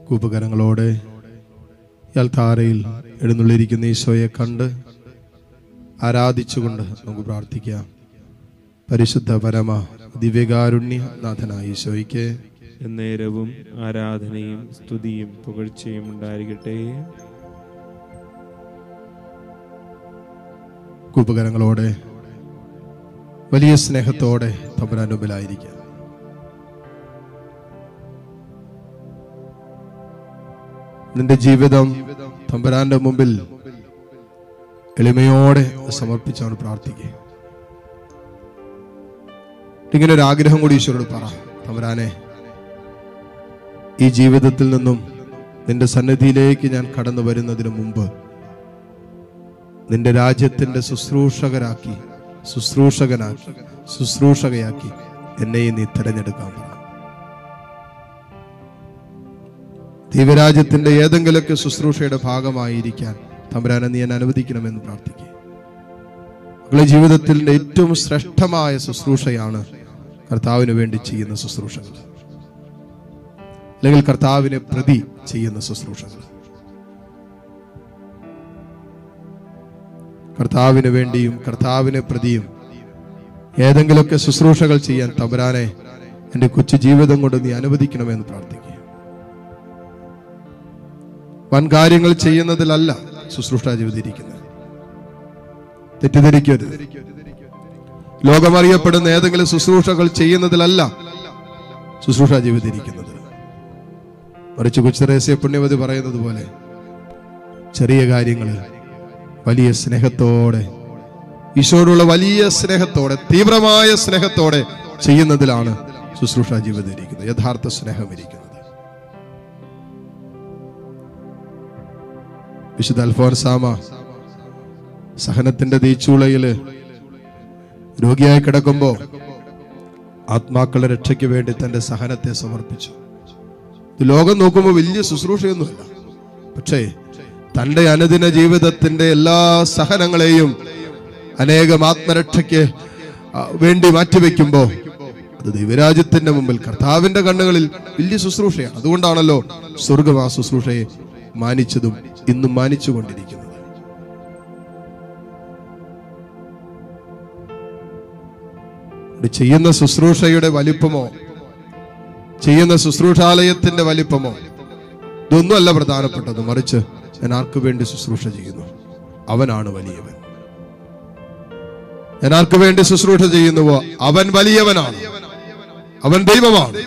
കൂപ്പുകരങ്ങളോടെ ഇയാൾ താരയിൽ എഴുന്നള്ളിരിക്കുന്ന ഈശോയെ കണ്ട് ആരാധിച്ചുകൊണ്ട് നമുക്ക് പ്രാർത്ഥിക്കാം പരിശുദ്ധ പരമ ദിവ്യകാരുണ്യ നാഥനായ ഈശോയ്ക്ക് എന്നേരവും ആരാധനയും സ്തുതിയും പുകഴ്ചയും ഉണ്ടായിരിക്കട്ടെ കൂപ്പുകരങ്ങളോടെ വലിയ സ്നേഹത്തോടെ തമ്പുരാന്റെ മുമ്പിലായിരിക്കാം നിന്റെ ജീവിതം തമ്പുരാന്റെ മുമ്പിൽ എളിമയോടെ സമർപ്പിച്ചാണ് പ്രാർത്ഥിക്കുക ഇങ്ങനെ ഒരു ആഗ്രഹം കൂടി ഈശ്വരോട് പറ തമ്പുരാനെ ഈ ജീവിതത്തിൽ നിന്നും നിന്റെ സന്നിധിയിലേക്ക് ഞാൻ കടന്നു വരുന്നതിന് മുമ്പ് നിന്റെ രാജ്യത്തിന്റെ ശുശ്രൂഷകരാക്കി ശുശ്രൂഷകനാക്കി ശുശ്രൂഷകയാക്കി എന്നെയും നീ തിരഞ്ഞെടുക്കാൻ പറ ദൈവരാജ്യത്തിന്റെ ഏതെങ്കിലുമൊക്കെ ശുശ്രൂഷയുടെ ഭാഗമായിരിക്കാൻ തമ്പുരാനെ നീ എന്നെ അനുവദിക്കണമെന്ന് പ്രാർത്ഥിക്കുക മക്കളെ ജീവിതത്തിന്റെ ഏറ്റവും ശ്രേഷ്ഠമായ ശുശ്രൂഷയാണ് കർത്താവിന് വേണ്ടി ചെയ്യുന്ന ശുശ്രൂഷകൾ അല്ലെങ്കിൽ കർത്താവിനെ പ്രതി ചെയ്യുന്ന ശുശ്രൂഷകൾ കർത്താവിന് വേണ്ടിയും കർത്താവിനെ പ്രതിയും ഏതെങ്കിലുമൊക്കെ ശുശ്രൂഷകൾ ചെയ്യാൻ തമ്പുരാനെ എൻ്റെ കൊച്ചു ജീവിതം കൊണ്ട് നീ അനുവദിക്കണമെന്ന് പ്രാർത്ഥിക്കുക വൻ കാര്യങ്ങൾ ചെയ്യുന്നതിലല്ല ശുശ്രൂഷ ജീവിതം ഇരിക്കുന്നത് തെറ്റിദ്ധരിക്കരുത് ലോകമറിയപ്പെടുന്ന ഏതെങ്കിലും ശുശ്രൂഷകൾ ചെയ്യുന്നതിലല്ല ശുശ്രൂഷ ജീവിതം ഇരിക്കുന്നത് മറിച്ച് കൊച്ചുരേസ്യ പുണ്യവതി പറയുന്നത് പോലെ ചെറിയ കാര്യങ്ങളിൽ വലിയ സ്നേഹത്തോടെ ഈശോയോടുള്ള വലിയ സ്നേഹത്തോടെ തീവ്രമായ സ്നേഹത്തോടെ ചെയ്യുന്നതിലാണ് ശുശ്രൂഷ ജീവിതം ഇരിക്കുന്നത് യഥാർത്ഥ സ്നേഹം ഇരിക്കുന്നത് വിശുദ്ധ അൽഫോൻസാമ സഹനത്തിന്റെ തീച്ചൂളയില് രോഗിയായി കിടക്കുമ്പോ ആത്മാക്കളുടെ രക്ഷയ്ക്ക് വേണ്ടി തന്റെ സഹനത്തെ സമർപ്പിച്ചു ഇത് ലോകം നോക്കുമ്പോൾ വലിയ ശുശ്രൂഷയൊന്നുമല്ല പക്ഷേ തന്റെ അനുദിന ജീവിതത്തിന്റെ എല്ലാ സഹനങ്ങളെയും അനേകം ആത്മരക്ഷയ്ക്ക് ആ, വേണ്ടി മാറ്റിവെക്കുമ്പോ അത് ദൈവരാജ്യത്തിന്റെ മുമ്പിൽ കർത്താവിന്റെ കണ്ണുകളിൽ വലിയ ശുശ്രൂഷയാണ് അതുകൊണ്ടാണല്ലോ സ്വർഗം ആ ശുശ്രൂഷയെ മാനിച്ചതും ഇന്നും മാനിച്ചുകൊണ്ടിരിക്കുന്നത് ഇത് ചെയ്യുന്ന ശുശ്രൂഷയുടെ വലിപ്പമോ ചെയ്യുന്ന ശുശ്രൂഷാലയത്തിന്റെ വലിപ്പമോ ഇതൊന്നുമല്ല പ്രധാനപ്പെട്ടത് മറിച്ച് ഞാൻ ആർക്കു വേണ്ടി ശുശ്രൂഷ ചെയ്യുന്നു അവനാണ് വലിയവൻ ഞാൻ ആർക്കു വേണ്ടി ശുശ്രൂഷ ചെയ്യുന്നുവോ അവൻ വലിയവനാണ് അവൻ ദൈവമാണ്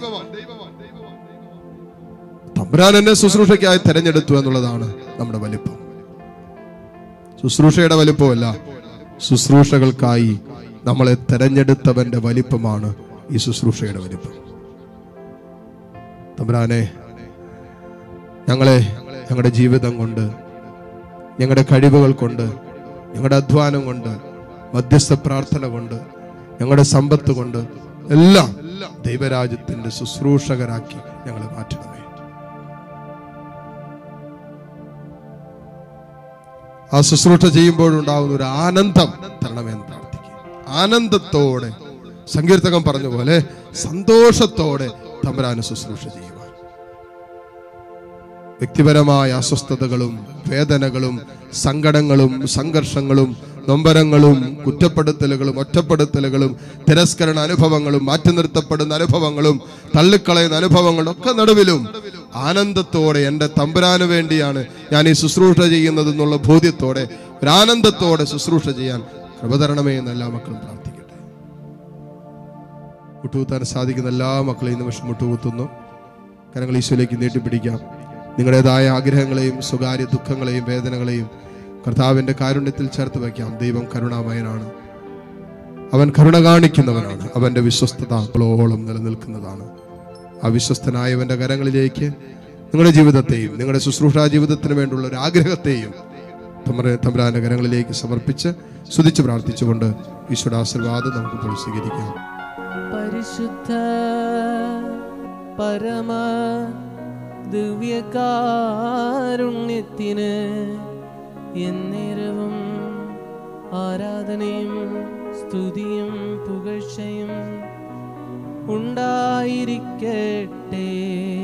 തമ്പുരാൻ എന്നെ ശുശ്രൂഷയ്ക്കായി തെരഞ്ഞെടുത്തു എന്നുള്ളതാണ് നമ്മുടെ വലിപ്പം ശുശ്രൂഷയുടെ വലിപ്പമല്ല ശുശ്രൂഷകൾക്കായി നമ്മളെ തെരഞ്ഞെടുത്തവന്റെ വലിപ്പമാണ് ഈ ശുശ്രൂഷയുടെ വലിപ്പം തമ്പുരാനെ ഞങ്ങളെ ഞങ്ങളുടെ ജീവിതം കൊണ്ട് ഞങ്ങളുടെ കഴിവുകൾ കൊണ്ട് ഞങ്ങളുടെ അധ്വാനം കൊണ്ട് മധ്യസ്ഥ പ്രാർത്ഥന കൊണ്ട് ഞങ്ങളുടെ സമ്പത്ത് കൊണ്ട് എല്ലാം ദൈവരാജ്യത്തിന്റെ ശുശ്രൂഷകരാക്കി ഞങ്ങളെ മാറ്റണമേ ആ ശുശ്രൂഷ ചെയ്യുമ്പോഴുണ്ടാകുന്ന ഒരു ആനന്ദം തരണമെന്ന് പ്രാർത്ഥിക്കുക ആനന്ദത്തോടെ സങ്കീർത്തകം പറഞ്ഞ പോലെ സന്തോഷത്തോടെ തമ്പുരാന് ശുശ്രൂഷ ചെയ്യുവാൻ വ്യക്തിപരമായ അസ്വസ്ഥതകളും വേദനകളും സങ്കടങ്ങളും സംഘർഷങ്ങളും നൊമ്പരങ്ങളും കുറ്റപ്പെടുത്തലുകളും ഒറ്റപ്പെടുത്തലുകളും തിരസ്കരണ അനുഭവങ്ങളും മാറ്റി നിർത്തപ്പെടുന്ന അനുഭവങ്ങളും തള്ളിക്കളയുന്ന അനുഭവങ്ങളും ഒക്കെ നടുവിലും ആനന്ദത്തോടെ എൻ്റെ തമ്പുരാന് വേണ്ടിയാണ് ഞാൻ ഈ ശുശ്രൂഷ ചെയ്യുന്നത് എന്നുള്ള ബോധ്യത്തോടെ ഒരു ആനന്ദത്തോടെ ശുശ്രൂഷ ചെയ്യാൻ കൃപ തരണമേ എന്ന് എല്ലാ മക്കളും പ്രാർത്ഥിക്കട്ടെ മുട്ടുകുത്താൻ സാധിക്കുന്ന എല്ലാ മക്കളെയും ഈ നിമിഷം മുട്ടുകുത്തുന്നു കരങ്ങൾ ഈശോയിലേക്ക് നീട്ടിപ്പിടിക്കാം നിങ്ങളുടേതായ ആഗ്രഹങ്ങളെയും സ്വകാര്യ ദുഃഖങ്ങളെയും വേദനകളെയും കർത്താവിന്റെ കാരുണ്യത്തിൽ ചേർത്ത് വയ്ക്കാം ദൈവം കരുണാമയനാണ് അവൻ കരുണ കാണിക്കുന്നവനാണ് അവന്റെ വിശ്വസ്തത അപ്പോളോളം നിലനിൽക്കുന്നതാണ് ആ വിശ്വസ്തനായവന്റെ കരങ്ങളിലേക്ക് നിങ്ങളുടെ ജീവിതത്തെയും നിങ്ങളുടെ ശുശ്രൂഷാ ജീവിതത്തിന് വേണ്ടിയുള്ള ഒരു ആഗ്രഹത്തെയും തമ്പുരാ- തമ്പുരാന്റെ കരങ്ങളിലേക്ക് സമർപ്പിച്ച് സ്തുതിച്ച് പ്രാർത്ഥിച്ചുകൊണ്ട് ഈശ്വര ആശീർവാദം നമുക്ക് ഇപ്പോൾ സ്വീകരിക്കാം പരിശുദ്ധ പരമ ദിവ്യകാരുണ്യത്തിന് എന്നേരവും ആരാധനയും സ്തുതിയും പുകഴ്ചയും ഉണ്ടായിരിക്കട്ടെ